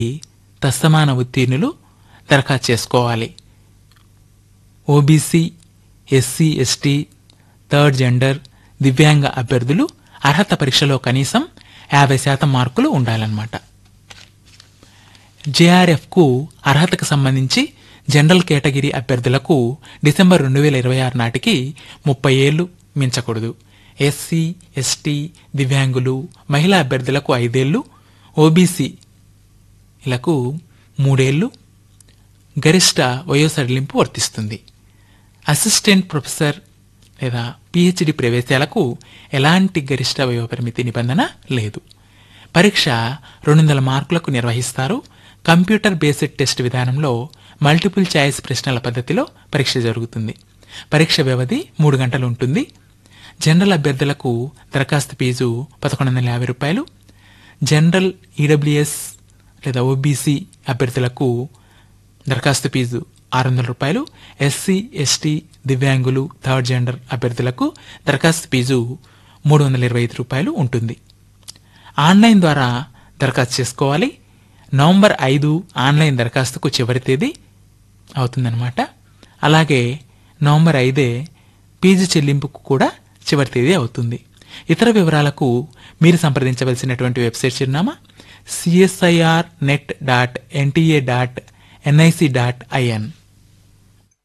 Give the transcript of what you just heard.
తస్తమాన ఉత్తీర్ణులు దరఖాస్తు చేసుకోవాలి OBC SC ST third gender దివ్యాంగ అభ్యర్థులు అర్హత పరీక్షలో కనీసం యాభై శాతం మార్కులు ఉండాలన్నమాట జేఆర్ఎఫ్కు అర్హతకు సంబంధించి జనరల్ కేటగిరీ అభ్యర్థులకు డిసెంబర్ రెండు వేల ఇరవై ఆరు నాటికి ముప్పై ఏళ్లు మించకూడదు ఎస్సీ ఎస్టీ దివ్యాంగులు మహిళా అభ్యర్థులకు ఐదేళ్లు ఓబీసీలకు మూడేళ్లు గరిష్ట వయో సడలింపు వర్తిస్తుంది అసిస్టెంట్ ప్రొఫెసర్ లేదా పిహెచ్డి ప్రవేశాలకు ఎలాంటి గరిష్ట వయోపరిమితి నిబంధన లేదు పరీక్ష రెండు వందల మార్కులకు నిర్వహిస్తారు కంప్యూటర్ బేస్డ్ టెస్ట్ విధానంలో మల్టిపుల్ ఛాయిస్ ప్రశ్నల పద్ధతిలో పరీక్ష జరుగుతుంది పరీక్ష వ్యవధి మూడు గంటలు ఉంటుంది జనరల్ అభ్యర్థులకు దరఖాస్తు ఫీజు పదకొండు వందల యాభై రూపాయలు జనరల్ ఈడబ్ల్యూఎస్ లేదా ఓబీసీ అభ్యర్థులకు దరఖాస్తు ఫీజు ఆరు వందల రూపాయలు ఎస్సీ ఎస్టీ దివ్యాంగులు థర్డ్ జెండర్ అభ్యర్థులకు దరఖాస్తు ఫీజు మూడు వందల ఇరవై ఐదు రూపాయలు ఉంటుంది ఆన్లైన్ ద్వారా దరఖాస్తు చేసుకోవాలి నవంబర్ ఐదు ఆన్లైన్ దరఖాస్తుకు చివరి తేదీ అవుతుందన్నమాట అలాగే నవంబర్ ఐదే ఫీజు చెల్లింపుకు కూడా చివరి తేదీ అవుతుంది ఇతర వివరాలకు మీరు సంప్రదించవలసినటువంటి వెబ్సైట్ చిరునామా CSIR net dot NTA dot NIC dot IN